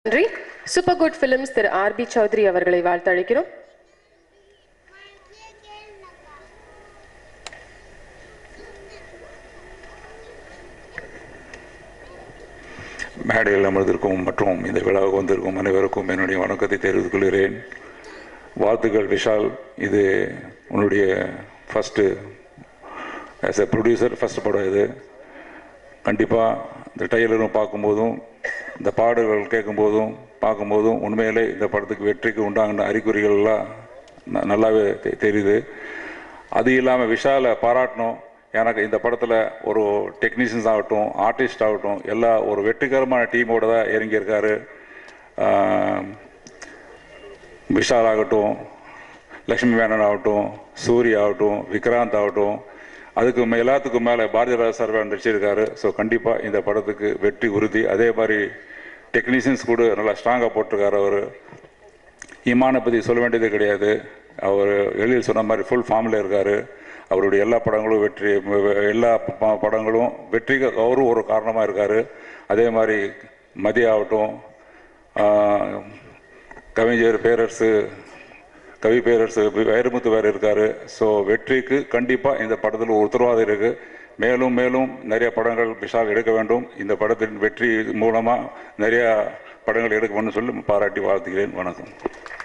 நன்றி சூப்பர் குட் ஃபிலிம்ஸ் திரு R B Choudhary அவர்களை வாழ்த்தழைக்கிறோம் மேடையில் அமர்ந்திருக்கும் மற்றும் இந்த விழாவுக்கு வந்திருக்கும் அனைவருக்கும் என்னுடைய வணக்கத்தை தெரிவித்துக் கொள்கிறேன் வாழ்த்துக்கள் விஷால் இது உன்னுடைய first as a producer first படம் இது கண்டிப்பாக இந்த டைலரும் பார்க்கும்போதும் இந்த பாடல்கள் கேட்கும்போதும் பார்க்கும்போதும் உண்மையிலே இந்த படத்துக்கு வெற்றிக்கு உண்டாகின அறிகுறிகள்லாம் ந- நல்லாவே தெ- தெரியுது அது இல்லாமல் விஷாலை பாராட்டணும் எனக்கு இந்த படத்தில் ஒரு டெக்னீஷியன்ஸ் ஆகட்டும் ஆர்டிஸ்ட் ஆகட்டும் எல்லா ஒரு வெற்றிகரமான டீமோட தான் இறங்கியிருக்காரு ஆஹ், விஷால் ஆகட்டும் லக்ஷ்மி மேனன் ஆகட்டும் சூரி ஆகட்டும் விக்ராந்த் ஆகட்டும் அதுக்கு மே- எல்லாத்துக்கும் மேலே பாரதிராஜ சார்பாக நடிச்சிருக்காரு ஸோ கண்டிப்பாக இந்த படத்துக்கு வெற்றி உறுதி அதே மாதிரி டெக்னீஷியன்ஸ் கூட நல்லா ஸ்ட்ராங்காக போட்டிருக்காரு அவர் இமானை பற்றி சொல்ல வேண்டியது கிடையாது அவர் எழில் சொன்ன மாதிரி ஃபுல் ஃபார்மில் இருக்கார் அவருடைய எல்லா படங்களும் வெற்றி எல்லா ப- படங்களும் வெற்றிக்கு அவரும் ஒரு காரணமாக இருக்கார் அதே மாதிரி மதிய ஆகட்டும் ஆஹ், கவிஞர் பேரரசு கவி பேரரசு வைரமுத்து வேறு இருக்கார் ஸோ வெற்றிக்கு கண்டிப்பாக இந்த படத்தில் ஒரு உத்தரவாதம் இருக்குது மேலும் மேலும் நிறைய படங்கள் விஷால் எடுக்க வேண்டும் இந்த படத்தின் வெற்றி மூலமாக நிறைய படங்கள் எடுக்க வேண்டும் சொல்லி பாராட்டி வாழ்த்துகிறேன் வணக்கம்